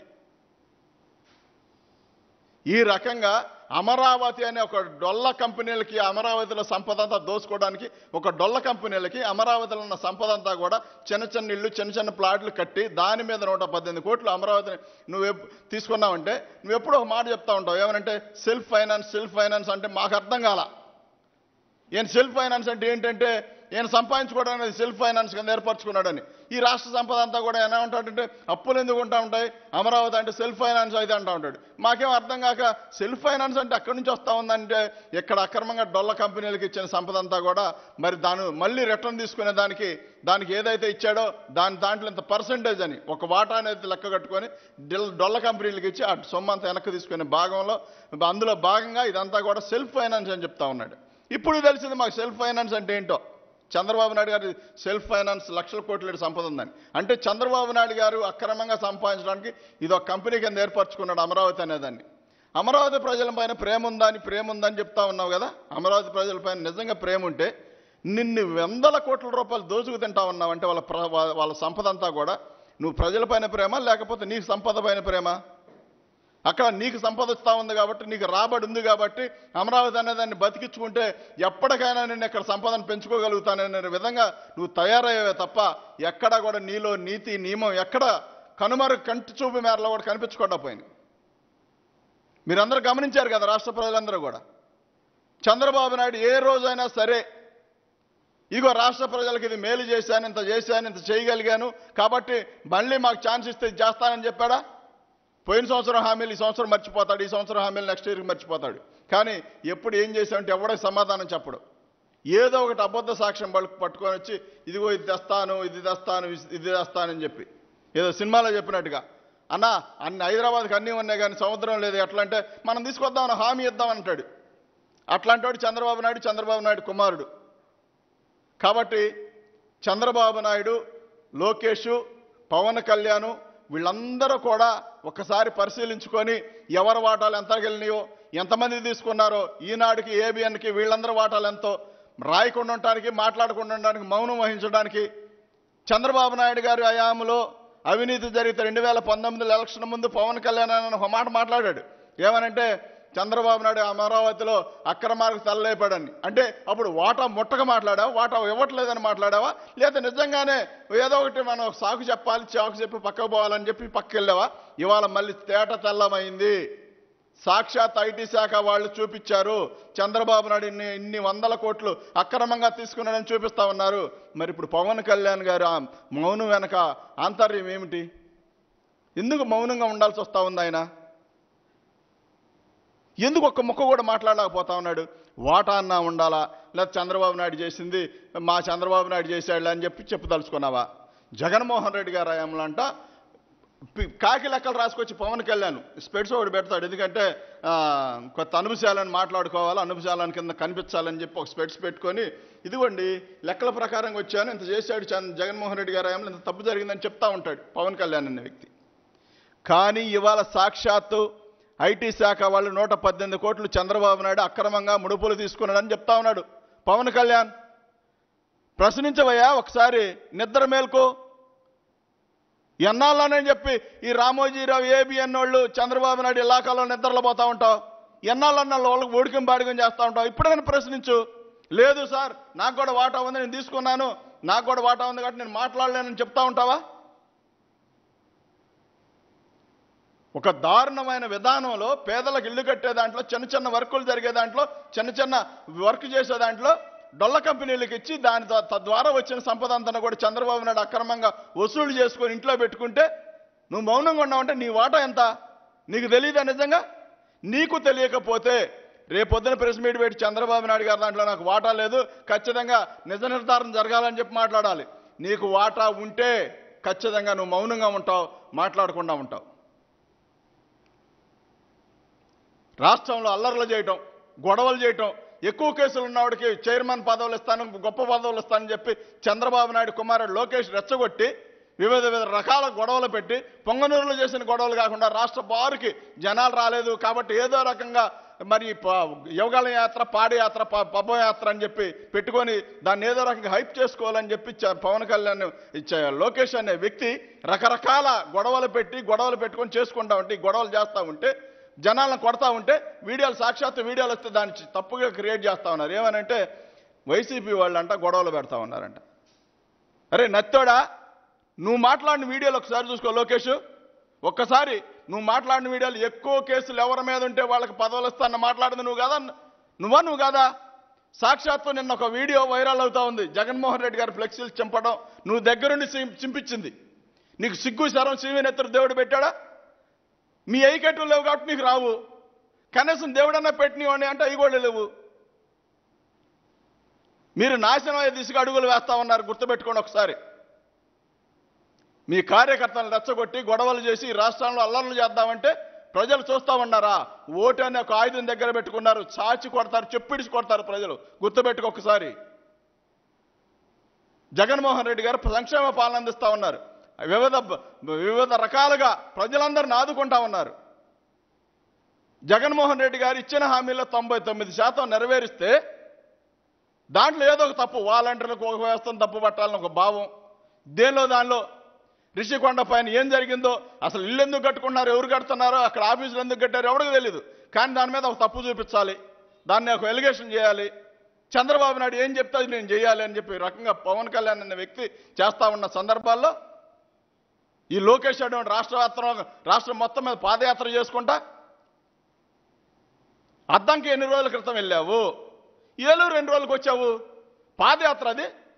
ఈ రకంగా అమరావతి అనే ఒక డొల్ల కంపెనీలకి అమరావతిలో సంపద అంతా దోచుకోవడానికి ఒక డొల్ల కంపెనీలకి అమరావతిలో ఉన్న సంపద అంతా కూడా చిన్న చిన్న ఇళ్ళు చిన్న చిన్న ప్లాట్లు కట్టి దాని మీద నూట పద్దెనిమిది కోట్లు అమరావతిని నువ్వు ఎప్- తీసుకున్నావంటే నువ్వు ఎప్పుడు ఒక మాట చెప్తా ఉంటావు ఏమనంటే సెల్ఫ్ ఫైనాన్స్ సెల్ఫ్ ఫైనాన్స్ అంటే మాకు అర్థం కాల ఈయన సెల్ఫ్ ఫైనాన్స్ అంటే ఏంటంటే ఈయన సంపాదించుకోవడానికి సెల్ఫ్ ఫైనాన్స్ కింద ఏర్పరచుకున్నాడని ఈ రాష్ట్ర సంపద అంతా కూడా ఎలా ఉంటాడంటే అప్పులు ఎందుకు ఉంటా ఉంటాయి అమరావతి అంటే సెల్ఫ్ ఫైనాన్స్ అయితే అంటా ఉంటాడు మాకేం అర్థం కాక సెల్ఫ్ ఫైనాన్స్ అంటే అక్కడి నుంచి వస్తా ఉందంటే ఇక్కడ అక్రమంగా డొల్ల కంపెనీలకు ఇచ్చిన సంపద అంతా కూడా మరి దాని మళ్ళీ రిటర్న్ తీసుకునే దానికి దానికి ఏదైతే ఇచ్చాడో దాని దాంట్లో ఇంత పర్సంటేజ్ అని ఒక వాటా అనేది లెక్క కట్టుకొని డిల్ డొల్ల కంపెనీలకు ఇచ్చి ఆ సొమ్ము అంతా వెనక్కి తీసుకునే భాగంలో అందులో భాగంగా ఇదంతా కూడా సెల్ఫ్ ఫైనాన్స్ అని చెప్తా ఉన్నాడు ఇప్పుడు తెలిసింది మాకు సెల్ఫ్ ఫైనాన్స్ అంటే ఏంటో చంద్రబాబు నాయుడు గారి సెల్ఫ్ ఫైనాన్స్ లక్షల కోట్ల సంపద ఉందని అంటే చంద్రబాబు నాయుడు గారు అక్రమంగా సంపాదించడానికి ఇది ఒక కంపెనీ కింద ఏర్పరచుకున్నాడు అమరావతి అనేదాన్ని అమరావతి ప్రజలపైన ప్రేమ ఉందా అని ప్రేమ ఉందని చెప్తా ఉన్నావు కదా అమరావతి ప్రజలపైన నిజంగా ప్రేమ ఉంటే నిన్ను వందల కోట్ల రూపాయలు దోచుకు తింటా ఉన్నావు అంటే వాళ్ళ ప్ర- వాళ్ళ- వాళ్ళ సంపద అంతా కూడా నువ్వు ప్రజలపైన ప్రేమ లేకపోతే నీ సంపద పైన ప్రేమ అక్కడ నీకు సంపద వస్తూ ఉంది కాబట్టి నీకు రాబడి ఉంది కాబట్టి అమరావతి అనే దాన్ని బతికించుకుంటే ఎప్పటికైనా నేను ఇక్కడ సంపదను పెంచుకోగలుగుతాననే విధంగా నువ్వు తయారయ్యావే తప్ప ఎక్కడ కూడా నీలో నీతి నియమం ఎక్కడ కనుమరు కంటి చూపు మేరలో కూడా కనిపించకుండా పోయింది మీరందరూ గమనించారు కదా రాష్ట్ర ప్రజలందరూ కూడా చంద్రబాబు నాయుడు ఏ రోజైనా సరే ఇదిగో రాష్ట్ర ప్రజలకు ఇది మేలు చేశాను ఇంత చేశాను ఇంత చేయగలిగాను కాబట్టి మళ్ళీ మాకు ఛాన్స్ ఇస్తే ఇది చేస్తానని చెప్పాడా పోయిన సంవత్సరం హామీలు ఈ సంవత్సరం మర్చిపోతాడు ఈ సంవత్సరం హామీలు నెక్స్ట్ ఇయర్కి మర్చిపోతాడు కానీ ఎప్పుడు ఏం చేశామంటే ఎవడే సమాధానం చెప్పడు ఏదో ఒకటి అబద్ధ సాక్ష్యం పలు- పట్టుకొని వచ్చి ఇదిగో ఇది తెస్తాను ఇది తెస్తాను ఇది తెస్తానని చెప్పి ఏదో సినిమాలో చెప్పినట్టుగా అన్న అన్ని హైదరాబాద్కి అన్నీ ఉన్నాయి కానీ సముద్రం లేదు ఎట్లా అంటే మనం తీసుకొద్దామని హామీ ఇద్దామని అంటాడు అట్లాంటి వాడు చంద్రబాబు నాయుడు చంద్రబాబు నాయుడు కుమారుడు కాబట్టి చంద్రబాబు నాయుడు లోకేష్ పవన్ కళ్యాణ్ వీళ్ళందరూ కూడా ఒక్కసారి పరిశీలించుకొని ఎవరి వాటాలు ఎంత వెళ్ళినాయో ఎంతమంది తీసుకున్నారో ఈనాడుకి ఏబిఎన్కి వీళ్ళందరి వాటాలు ఎంతో రాయకుండా ఉండటానికి మాట్లాడకుండా ఉండడానికి మౌనం వహించడానికి చంద్రబాబు నాయుడు గారి హయాంలో అవినీతి జరిగితే రెండు వేల పంతొమ్మిదిలో ఎలక్షన్ ముందు పవన్ కళ్యాణ్ అని ఒక మాట మాట్లాడాడు ఏమనంటే చంద్రబాబు నాయుడు అమరావతిలో అక్రమాలకు తలలేపాడని అంటే అప్పుడు వాటా ముట్టక మాట్లాడావా వాటా ఇవ్వట్లేదని మాట్లాడావా లేదా నిజంగానే ఏదో ఒకటి మనం ఒక సాకు చెప్పాలి చాకు చెప్పి పక్కకు పోవాలని చెప్పి పక్కకి వెళ్ళావా ఇవాళ మళ్ళీ తేట తెల్లమైంది సాక్షాత్ ఐటీ శాఖ వాళ్ళు చూపించారు చంద్రబాబు నాయుడు ఇన్ని ఇన్ని వందల కోట్లు అక్రమంగా తీసుకున్నాడని చూపిస్తా ఉన్నారు మరి ఇప్పుడు పవన్ కళ్యాణ్ గారు ఆ మౌనం వెనక ఆంతర్యం ఏమిటి ఎందుకు మౌనంగా ఉండాల్సి వస్తా ఉంది ఆయన ఎందుకు ఒక్క ముక్క కూడా మాట్లాడలేకపోతా ఉన్నాడు వాటా అన్నా ఉండాలా లేదా చంద్రబాబు నాయుడు చేసింది మా చంద్రబాబు నాయుడు చేశాడు అని చెప్పి చెప్పదలుచుకున్నావా జగన్మోహన్ రెడ్డి గారు ఆయంలో అంట పి- కాకి లెక్కలు రాసుకొచ్చి పవన్ కళ్యాణ్ స్పెడ్స్ ఒకటి పెడతాడు ఎందుకంటే ఆ, కొత్త అనుభశాలను మాట్లాడుకోవాలి అనుభశాలను కింద కనిపించాలని చెప్పి ఒక స్పెడ్స్ పెట్టుకొని ఇదిగోండి లెక్కల ప్రకారం వచ్చాను ఇంత చేశాడు చంద్ర- జగన్మోహన్ రెడ్డి గారు ఆయంలో ఇంత తప్పు జరిగిందని చెప్తా ఉంటాడు పవన్ కళ్యాణ్ అనే వ్యక్తి కానీ ఇవాళ సాక్షాత్తు ఐటీ శాఖ వాళ్ళు నూట పద్దెనిమిది కోట్లు చంద్రబాబు నాయుడు అక్రమంగా ముడుపులు తీసుకున్నాడని చెప్తా ఉన్నాడు పవన్ కళ్యాణ్ ప్రశ్నించవయ్యా ఒకసారి నిద్ర మేల్కో ఎన్నాళ్ళనే చెప్పి ఈ రామోజీరావు ఏబిఎన్ వాళ్ళు చంద్రబాబు నాయుడు ఇలాకాలో నిద్రలో పోతా ఉంటావు ఎన్నాళ్ళన్న వాళ్ళకి ఓడికం బాడికం చేస్తూ ఉంటావు ఇప్పుడైనా ప్రశ్నించు లేదు సార్ నాకు కూడా వాటా ఉంది నేను తీసుకున్నాను నాకు కూడా వాటా ఉంది కాబట్టి నేను మాట్లాడలేనని చెప్తా ఉంటావా ఒక దారుణమైన విధానంలో పేదలకు ఇల్లు కట్టే దాంట్లో చిన్న చిన్న వర్కులు జరిగే దాంట్లో చిన్న చిన్న వర్క్ చేసే దాంట్లో డొల్ల కంపెనీలకు ఇచ్చి దాని ద- తద్వారా వచ్చిన సంపద అంతా కూడా చంద్రబాబు నాయుడు అక్రమంగా వసూలు చేసుకొని ఇంట్లో పెట్టుకుంటే నువ్వు మౌనంగా ఉన్నావంటే నీ వాటా ఎంత నీకు తెలియదా నిజంగా నీకు తెలియకపోతే రేపొద్దున ప్రెస్ మీట్ పెట్టి చంద్రబాబు నాయుడు గారి దాంట్లో నాకు వాటా లేదు ఖచ్చితంగా నిజ నిర్ధారణ జరగాలని చెప్పి మాట్లాడాలి నీకు వాటా ఉంటే ఖచ్చితంగా నువ్వు మౌనంగా ఉంటావు మాట్లాడకుండా ఉంటావు రాష్ట్రంలో అల్లర్లు చేయటం గొడవలు చేయటం ఎక్కువ కేసులు ఉన్నవాడికి చైర్మన్ పదవులు ఇస్తాను గొప్ప పదవులు ఇస్తానని చెప్పి చంద్రబాబు నాయుడు కుమారుడు లోకేష్ రెచ్చగొట్టి వివిధ వివిధ రకాల గొడవలు పెట్టి పొంగనూరులో చేసిన గొడవలు కాకుండా రాష్ట్ర బారుకి జనాలు రాలేదు కాబట్టి ఏదో రకంగా మరి ప- యువగాల యాత్ర పాడి యాత్ర ప- పబ్బ యాత్ర అని చెప్పి పెట్టుకొని దాన్ని ఏదో రకంగా హైప్ చేసుకోవాలని చెప్పి చ- పవన్ కళ్యాణ్ ఇచ్చే లోకేష్ అనే వ్యక్తి రకరకాల గొడవలు పెట్టి గొడవలు పెట్టుకొని చేసుకుంటా ఉంటే ఈ గొడవలు చేస్తూ ఉంటే జనాలను కొడతా ఉంటే వీడియోలు సాక్షాత్తు వీడియోలు వస్తే దాన్ని చి- తప్పుగా క్రియేట్ చేస్తా ఉన్నారు ఏమనంటే వైసీపీ వాళ్ళంట గొడవలు పెడతా ఉన్నారంట అరే నత్తోడా నువ్వు మాట్లాడిన వీడియోలు ఒకసారి చూసుకో లోకేష్ ఒక్కసారి నువ్వు మాట్లాడిన వీడియోలు ఎక్కువ కేసులు ఎవరి మీద ఉంటే వాళ్ళకి పదవులు ఇస్తాను మాట్లాడింది నువ్వు కదా నువ్వా నువ్వు కాదా సాక్షాత్తు నిన్న ఒక వీడియో వైరల్ అవుతా ఉంది జగన్మోహన్ రెడ్డి గారి ఫ్లెక్సీలు చింపడం నువ్వు దగ్గరుండి చింపి- చింపించింది నీకు సిగ్గు శరం శివనెత్తురు దేవుడు పెట్టాడా మీ ఐకెట్లు లేవు కాబట్టి నీకు రావు కనీసం దేవుడన్నా పెట్టినవాడిని అంటే అవి కూడా లేవు మీరు నాశనం అయ్యే దిశగా అడుగులు వేస్తా ఉన్నారు గుర్తుపెట్టుకోండి ఒకసారి మీ కార్యకర్తలను రెచ్చగొట్టి గొడవలు చేసి ఈ రాష్ట్రంలో అల్లర్లు చేద్దామంటే ప్రజలు చూస్తా ఉన్నారా ఓటు అనే ఒక ఆయుధం దగ్గర పెట్టుకున్నారు చాచి కొడతారు చెప్పిడిచి కొడతారు ప్రజలు గుర్తుపెట్టుకో ఒకసారి జగన్మోహన్ రెడ్డి గారు సంక్షేమ పాలన అందిస్తా ఉన్నారు వివిధ వివిధ రకాలుగా ప్రజలందరిని ఆదుకుంటా ఉన్నారు జగన్మోహన్ రెడ్డి గారు ఇచ్చిన హామీలో తొంభై తొమ్మిది శాతం నెరవేరిస్తే దాంట్లో ఏదో ఒక తప్పు వాలంటీర్లకు ఒక వ్యవస్థను తప్పు పట్టాలని ఒక భావం దేనిలో దానిలో రిషికొండ పైన ఏం జరిగిందో అసలు ఇల్లు ఎందుకు కట్టుకున్నారు ఎవరు కడుతున్నారో అక్కడ ఆఫీసులు ఎందుకు కట్టారో ఎవరికి తెలియదు కానీ దాని మీద ఒక తప్పు చూపించాలి దాన్ని ఒక ఎలిగేషన్ చేయాలి చంద్రబాబు నాయుడు ఏం చెప్తే అది నేను చేయాలి అని చెప్పి ఈ రకంగా పవన్ కళ్యాణ్ అనే వ్యక్తి చేస్తా ఉన్న సందర్భాల్లో ఈ లోకేష్ అటువంటి రాష్ట్ర వ్యాప్తంగా రాష్ట్రం మొత్తం మీద పాదయాత్ర చేసుకుంటా అద్దంకి ఎన్ని రోజుల క్రితం వెళ్ళావు ఏలూరు ఎన్ని రోజులకు వచ్చావు పాదయాత్ర అది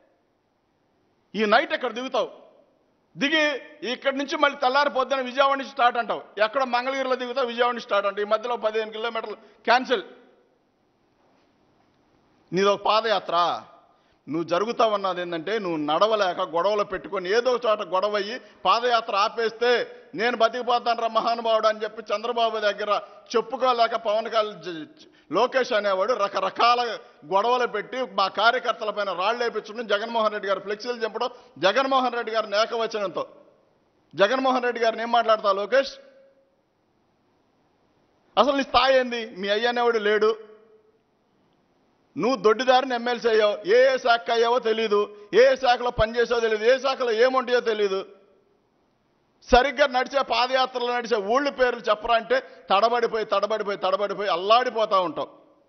ఈ నైట్ ఇక్కడ దిగుతావు దిగి ఇక్కడి నుంచి మళ్ళీ తెల్లారి పొద్దున విజయవాడ నుంచి స్టార్ట్ అంటావు ఎక్కడ మంగళగిరిలో దిగుతావు విజయవాడ నుంచి స్టార్ట్ అంటావు ఈ మధ్యలో పదిహేను కిలోమీటర్లు క్యాన్సిల్ నీదొక పాదయాత్ర నువ్వు జరుగుతావన్నది ఏంటంటే నువ్వు నడవలేక గొడవలు పెట్టుకొని ఏదో చోట గొడవ అయ్యి పాదయాత్ర ఆపేస్తే నేను బతికిపోతాను రా మహానుభావుడు అని చెప్పి చంద్రబాబు దగ్గర చెప్పుకోలేక పవన్ కళ్యాణ్ జ- జ- లోకేష్ అనేవాడు రకరకాల గొడవలు పెట్టి మా కార్యకర్తల పైన రాళ్ళు వేయించడం జగన్మోహన్ రెడ్డి గారు ఫ్లెక్సీలు చంపడం జగన్మోహన్ రెడ్డి గారిని ఏకవచనంతో జగన్మోహన్ రెడ్డి గారిని ఏం మాట్లాడతా లోకేష్ అసలు నీ స్థాయి ఏంది మీ అయ్యనేవాడు లేడు నువ్వు దొడ్డిదారిని ఎమ్మెల్సీ అయ్యావు ఏ ఏ శాఖ అయ్యావో తెలియదు ఏ ఏ శాఖలో పనిచేసావో తెలియదు ఏ శాఖలో ఏముంటాయో తెలియదు సరిగ్గా నడిచే పాదయాత్రలో నడిచే ఊళ్ళ పేర్లు చెప్పరా అంటే తడబడిపోయి తడబడిపోయి తడబడిపోయి అల్లాడిపోతూ ఉంటావు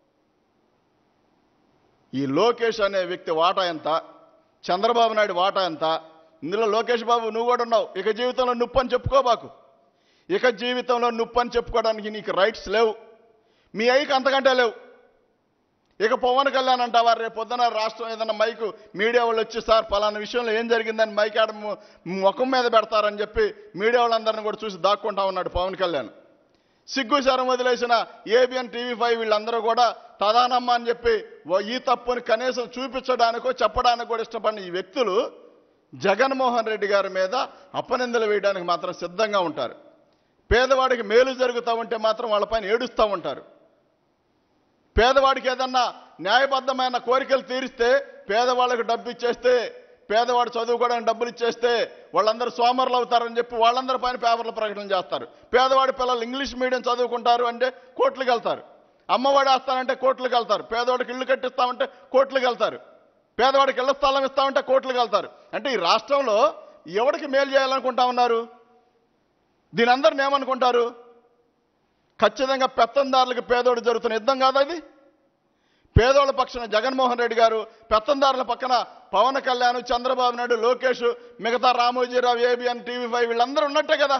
ఈ లోకేష్ అనే వ్యక్తి వాటా ఎంత చంద్రబాబు నాయుడు వాటా ఎంత ఇందులో లోకేష్ బాబు నువ్వు కూడా ఉన్నావు ఇక జీవితంలో నుప్పు అని చెప్పుకోబాకు ఇక జీవితంలో నుప్పు అని చెప్పుకోవడానికి నీకు రైట్స్ లేవు మీ అయ్యకి అంతకంటే లేవు ఇక పవన్ కళ్యాణ్ అంటావా రేపు పొద్దున రాష్ట్రం ఏదైనా మైకు మీడియా వాళ్ళు వచ్చి సార్ పలానా విషయంలో ఏం జరిగిందని మైక్ ఆడ ము- ముఖం మీద పెడతారని చెప్పి మీడియా వాళ్ళందరిని కూడా చూసి దాక్కుంటా ఉన్నాడు పవన్ కళ్యాణ్ సిగ్గుచారం వదిలేసిన ఏబిఎన్ టీవీ ఫైవ్ వీళ్ళందరూ కూడా తదానమ్మ అని చెప్పి ఓ ఈ తప్పుని కనీసం చూపించడానికో చెప్పడానికి కూడా ఇష్టపడిన ఈ వ్యక్తులు జగన్మోహన్ రెడ్డి గారి మీద అప్పనిందలు వేయడానికి మాత్రం సిద్ధంగా ఉంటారు పేదవాడికి మేలు జరుగుతూ ఉంటే మాత్రం వాళ్ళపైన ఏడుస్తూ ఉంటారు పేదవాడికి ఏదన్నా న్యాయబద్ధమైన కోరికలు తీరిస్తే పేదవాళ్ళకి డబ్బు ఇచ్చేస్తే పేదవాడు చదువుకోవడానికి డబ్బులు ఇచ్చేస్తే వాళ్ళందరూ సోమరులు అవుతారని చెప్పి వాళ్ళందరి పైన పేపర్ల ప్రకటన చేస్తారు పేదవాడి పిల్లలు ఇంగ్లీష్ మీడియం చదువుకుంటారు అంటే కోట్లకు వెళ్తారు అమ్మవాడు వేస్తానంటే కోట్లకు వెళ్తారు పేదవాడికి ఇల్లు కట్టిస్తామంటే కోట్లకు వెళ్తారు పేదవాడికి ఇళ్ల స్థలం ఇస్తామంటే కోట్లకు వెళ్తారు అంటే ఈ రాష్ట్రంలో ఎవరికి మేలు చేయాలనుకుంటా ఉన్నారు దీని అందరిని ఏమనుకుంటారు ఖచ్చితంగా పెత్తందారులకు పేదోడు జరుగుతున్న యుద్ధం కాదా ఇది పేదోళ్ళ పక్షాన జగన్మోహన్ రెడ్డి గారు పెత్తందారుల పక్కన పవన్ కళ్యాణ్ చంద్రబాబు నాయుడు లోకేష్ మిగతా రామోజీరావు ఏబిఎన్ టీవీ ఫైవ్ వీళ్ళందరూ ఉన్నట్టే కదా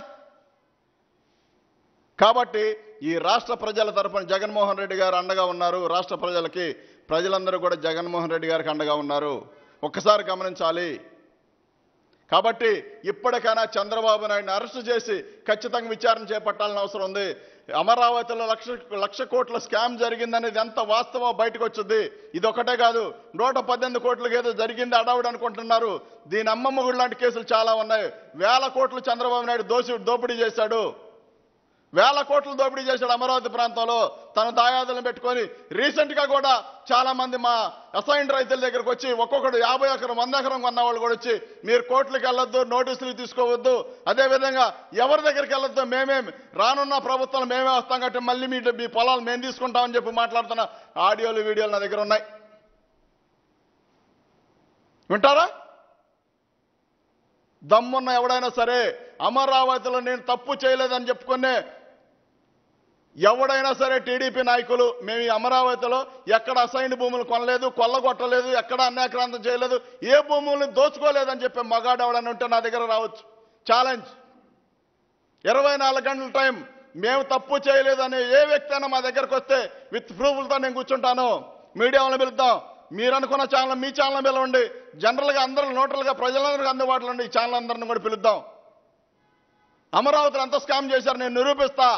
కాబట్టి ఈ రాష్ట్ర ప్రజల తరపున జగన్మోహన్ రెడ్డి గారు అండగా ఉన్నారు రాష్ట్ర ప్రజలకి ప్రజలందరూ కూడా జగన్మోహన్ రెడ్డి గారికి అండగా ఉన్నారు ఒక్కసారి గమనించాలి కాబట్టి ఇప్పటికైనా చంద్రబాబు నాయుడిని అరెస్టు చేసి ఖచ్చితంగా విచారణ చేపట్టాలని అవసరం ఉంది అమరావతిలో లక్ష లక్ష కోట్ల స్కామ్ జరిగిందనేది ఎంత వాస్తవం బయటకు వచ్చింది ఇది ఒకటే కాదు నూట పద్దెనిమిది కోట్లకి ఏదో జరిగింది అడవుడు అనుకుంటున్నారు దీని అమ్మమ్మ గుడి లాంటి కేసులు చాలా ఉన్నాయి వేల కోట్లు చంద్రబాబు నాయుడు దోషి దోపిడీ చేశాడు వేల కోట్లు దోపిడీ చేశాడు అమరావతి ప్రాంతంలో తన దాయాదులను పెట్టుకొని రీసెంట్ గా కూడా చాలా మంది మా అసైన్ రైతుల దగ్గరకు వచ్చి ఒక్కొక్కడు యాభై ఎకరం వంద ఎకరం కొన్న వాళ్ళు కూడా వచ్చి మీరు కోర్టులకు వెళ్ళొద్దు నోటీసులు తీసుకోవద్దు అదేవిధంగా ఎవరి దగ్గరికి వెళ్ళొద్దు మేమేం రానున్న ప్రభుత్వం మేమే వస్తాం కాబట్టి మళ్ళీ మీ మీ పొలాలు మేము తీసుకుంటామని చెప్పి మాట్లాడుతున్న ఆడియోలు వీడియోలు నా దగ్గర ఉన్నాయి వింటారా దమ్మున్న ఎవడైనా సరే అమరావతిలో నేను తప్పు చేయలేదని చెప్పుకునే ఎవడైనా సరే టీడీపీ నాయకులు మేము ఈ అమరావతిలో ఎక్కడ అసైన్ భూములు కొనలేదు కొల్లగొట్టలేదు ఎక్కడ అన్యాక్రాంతం చేయలేదు ఏ భూముల్ని దోచుకోలేదని చెప్పి మగాడు ఎవడని ఉంటే నా దగ్గర రావచ్చు ఛాలెంజ్ ఇరవై నాలుగు గంటల టైం మేము తప్పు చేయలేదని ఏ వ్యక్తి అయినా మా దగ్గరకు వస్తే విత్ ప్రూఫ్లతో నేను కూర్చుంటాను మీడియా వాళ్ళని పిలుద్దాం మీరు అనుకున్న ఛానల్ మీ ఛానల్ పిలవండి జనరల్గా అందరూ నోటలుగా ప్రజలందరికీ అందుబాటులో ఉండి ఈ ఛానల్ అందరిని కూడా పిలుద్దాం అమరావతిని అంత స్కామ్ చేశారు నేను నిరూపిస్తా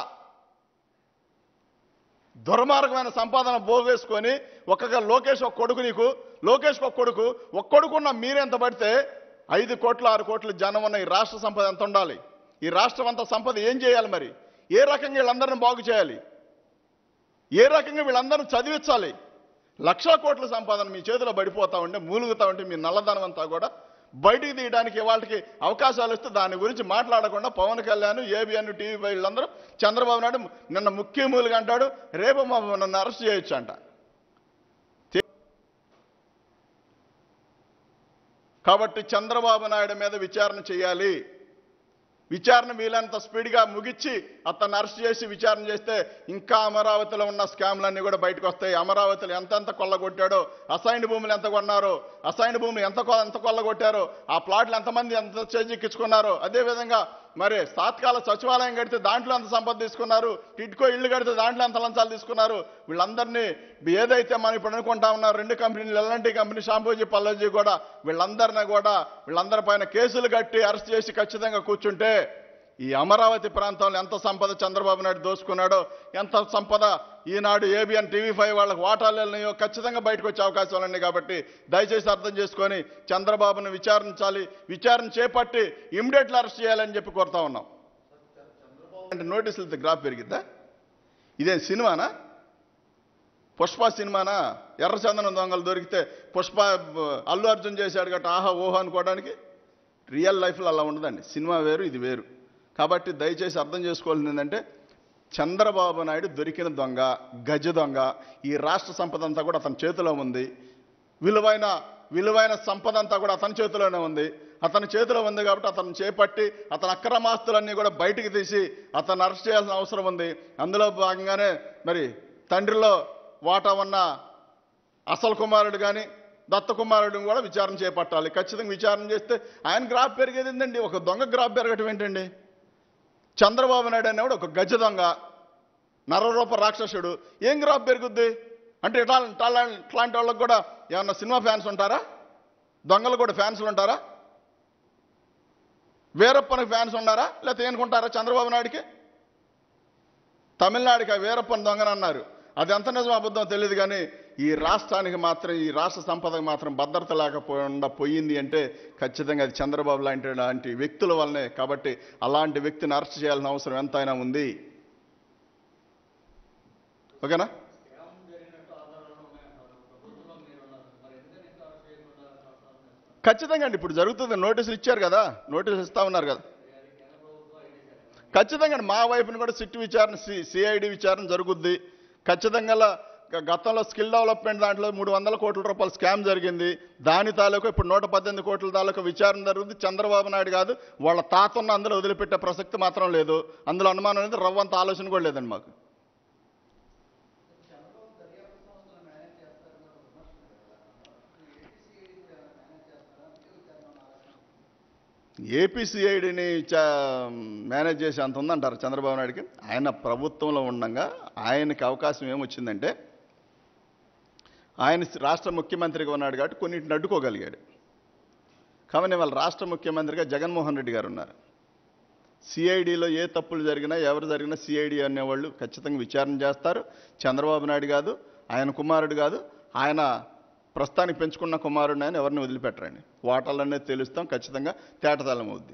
దుర్మార్గమైన సంపాదన పోగేసుకొని ఒక్కొక్క లోకేష్ ఒక కొడుకు నీకు లోకేష్ ఒక కొడుకు ఒక కొడుకున్న మీరెంత పడితే ఐదు కోట్లు ఆరు కోట్లు జనం ఉన్న ఈ రాష్ట్ర సంపద ఎంత ఉండాలి ఈ రాష్ట్రం అంతా సంపద ఏం చేయాలి మరి ఏ రకంగా వీళ్ళందరిని బాగు చేయాలి ఏ రకంగా వీళ్ళందరిని చదివించాలి లక్షల కోట్ల సంపాదన మీ చేతిలో పడిపోతా ఉంటే మూలుగుతా ఉంటే మీ నల్లధనం అంతా కూడా బయటికి తీయడానికి వాళ్ళకి అవకాశాలు ఇస్తే దాని గురించి మాట్లాడకుండా పవన్ కళ్యాణ్ ఏబిఎన్ టీవీ వీళ్ళందరూ చంద్రబాబు నాయుడు నిన్న ముఖ్యమూలుగా అంటాడు రేపు మా నన్ను అరెస్ట్ చేయొచ్చు అంట కాబట్టి చంద్రబాబు నాయుడు మీద విచారణ చేయాలి విచారణ వీలైనంత స్పీడ్గా ముగిచ్చి అతన్ని అరెస్ట్ చేసి విచారణ చేస్తే ఇంకా అమరావతిలో ఉన్న స్కామ్లన్నీ కూడా బయటకు వస్తాయి అమరావతిలో ఎంతెంత కొల్లగొట్టాడో అసైన్ భూములు ఎంత కొన్నారో అసైన్ భూములు ఎంత కొ- ఎంత కొల్లగొట్టారో ఆ ప్లాట్లు ఎంతమంది ఎంత చేజిక్కించుకున్నారో అదేవిధంగా మరి తాత్కాల సచివాలయం కడితే దాంట్లో ఎంత సంపద తీసుకున్నారు టిడ్కో ఇల్లు కడితే దాంట్లో ఎంత లంచాలు తీసుకున్నారు వీళ్ళందరినీ ఏదైతే మనం ఇప్పుడు అనుకుంటా ఉన్నారు రెండు కంపెనీలు ఎల్ఎన్టీ కంపెనీ షాంపూజీ పల్లజీ కూడా వీళ్ళందరినీ కూడా వీళ్ళందరి పైన కేసులు కట్టి అరెస్ట్ చేసి ఖచ్చితంగా కూర్చుంటే ఈ అమరావతి ప్రాంతంలో ఎంత సంపద చంద్రబాబు నాయుడు దోసుకున్నాడో ఎంత సంపద ఈనాడు ఏబిఎన్ టీవీ ఫైవ్ వాళ్ళకి వాటాలు వెళ్ళినాయో ఖచ్చితంగా బయటకు వచ్చే అవకాశాలు ఉన్నాయి కాబట్టి దయచేసి అర్థం చేసుకొని చంద్రబాబును విచారించాలి విచారణ చేపట్టి ఇమ్మీడియట్లీ అరెస్ట్ చేయాలని చెప్పి కోరుతా ఉన్నాం అంటే నోటీసులతో గ్రాఫ్ పెరిగిద్దా ఇదే సినిమానా పుష్ప సినిమానా ఎర్రచందనం దొంగలు దొరికితే పుష్ప అల్లు అర్జున్ చేశాడు గట్ట ఆహా ఓహో అనుకోవడానికి రియల్ లైఫ్లో అలా ఉండదండి సినిమా వేరు ఇది వేరు కాబట్టి దయచేసి అర్థం చేసుకోవాల్సింది ఏంటంటే చంద్రబాబు నాయుడు దొరికిన దొంగ గజ దొంగ ఈ రాష్ట్ర సంపద అంతా కూడా అతని చేతిలో ఉంది విలువైన విలువైన సంపద అంతా కూడా అతని చేతిలోనే ఉంది అతని చేతిలో ఉంది కాబట్టి అతను చేపట్టి అతని అక్రమాస్తులన్నీ కూడా బయటికి తీసి అతను అరెస్ట్ చేయాల్సిన అవసరం ఉంది అందులో భాగంగానే మరి తండ్రిలో వాటా ఉన్న అసలు కుమారుడు కానీ దత్త కుమారుడిని కూడా విచారణ చేపట్టాలి ఖచ్చితంగా విచారణ చేస్తే ఆయన గ్రాఫ్ పెరిగేది ఏంటండి ఒక దొంగ గ్రాఫ్ పెరగటం ఏంటండి చంద్రబాబు నాయుడు అనేవాడు ఒక గజ దొంగ నరరూప రాక్షసుడు ఏం గ్రాఫ్ పెరుగుద్ది అంటే ఇట్లా ఇట్లా ఇట్లాంటి వాళ్ళకి కూడా ఏమన్నా సినిమా ఫ్యాన్స్ ఉంటారా దొంగలు కూడా ఫ్యాన్స్లు ఉంటారా వీరప్పనికి ఫ్యాన్స్ ఉన్నారా లేకపోతే ఏనుకుంటారా చంద్రబాబు నాయుడికి తమిళనాడుకి ఆ వీరప్పని దొంగని అన్నారు అది ఎంత నిజం అబద్ధం తెలియదు కానీ ఈ రాష్ట్రానికి మాత్రం ఈ రాష్ట్ర సంపదకు మాత్రం భద్రత లేకపోకుండా పోయింది అంటే ఖచ్చితంగా అది చంద్రబాబు లాంటి లాంటి వ్యక్తుల వల్లనే కాబట్టి అలాంటి వ్యక్తిని అరెస్ట్ చేయాల్సిన అవసరం ఎంతైనా ఉంది ఓకేనా ఖచ్చితంగా అండి ఇప్పుడు జరుగుతుంది నోటీసులు ఇచ్చారు కదా నోటీసులు ఇస్తా ఉన్నారు కదా ఖచ్చితంగా అండి మా వైపున కూడా సిట్ విచారణ సి సిఐడి విచారణ జరుగుద్ది ఖచ్చితంగా గ- గతంలో స్కిల్ డెవలప్మెంట్ దాంట్లో మూడు వందల కోట్ల రూపాయల స్కామ్ జరిగింది దాని తాలూకు ఇప్పుడు నూట పద్దెనిమిది కోట్ల తాలూకు విచారణ జరుగుతుంది చంద్రబాబు నాయుడు కాదు వాళ్ళ తాత ఉన్న అందులో వదిలిపెట్టే ప్రసక్తి మాత్రం లేదు అందులో అనుమానం అనేది రవ్వంత ఆలోచన కూడా లేదండి మాకు ఏపీసీఐడిని మేనేజ్ చేసే అంత ఉందంటారు చంద్రబాబు నాయుడుకి ఆయన ప్రభుత్వంలో ఉండగా ఆయనకి అవకాశం ఏమొచ్చిందంటే ఆయన రాష్ట్ర ముఖ్యమంత్రిగా ఉన్నాడు కాబట్టి కొన్నిటిని అడ్డుకోగలిగాడు కాబట్టి వాళ్ళ రాష్ట్ర ముఖ్యమంత్రిగా జగన్మోహన్ రెడ్డి గారు ఉన్నారు సిఐడిలో ఏ తప్పులు జరిగినా ఎవరు జరిగినా సిఐడి అనేవాళ్ళు ఖచ్చితంగా విచారణ చేస్తారు చంద్రబాబు నాయుడు కాదు ఆయన కుమారుడు కాదు ఆయన ప్రస్తుతానికి పెంచుకున్న కుమారుడిని ఆయన ఎవరిని వదిలిపెట్టరండి వాటాలన్నీ తెలుస్తాం ఖచ్చితంగా తేటతలం అవుద్ది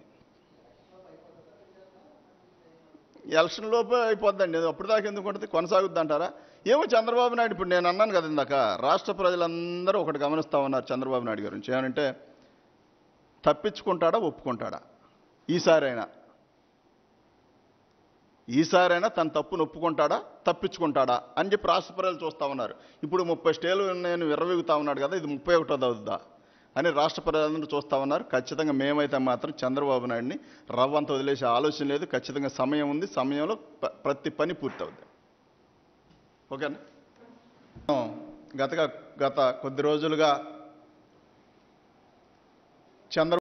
ఎలక్షన్ లోపే అయిపోద్దండి అది అప్పుడు దాకా ఎందుకు ఉంటుంది కొనసాగుద్ది అంటారా ఏమో చంద్రబాబు నాయుడు ఇప్పుడు నేను అన్నాను కదా ఇందాక రాష్ట్ర ప్రజలందరూ ఒకటి గమనిస్తూ ఉన్నారు చంద్రబాబు నాయుడు గురించి ఏమంటే తప్పించుకుంటాడా ఒప్పుకుంటాడా ఈసారైనా ఈసారైనా తన తప్పును ఒప్పుకుంటాడా తప్పించుకుంటాడా అని చెప్పి రాష్ట్ర ప్రజలు చూస్తూ ఉన్నారు ఇప్పుడు ముప్పై స్టేలు నేను విర్రవీగుతా ఉన్నాడు కదా ఇది ముప్పై ఒకటోది అవుద్దా అని రాష్ట్ర ప్రజలందరూ చూస్తూ ఉన్నారు ఖచ్చితంగా మేమైతే మాత్రం చంద్రబాబు నాయుడిని రవ్వంత వదిలేసే ఆలోచన లేదు ఖచ్చితంగా సమయం ఉంది సమయంలో ప- ప్రతి పని పూర్తవుద్ది ఓకేనా గత గత కొద్ది రోజులుగా చంద్ర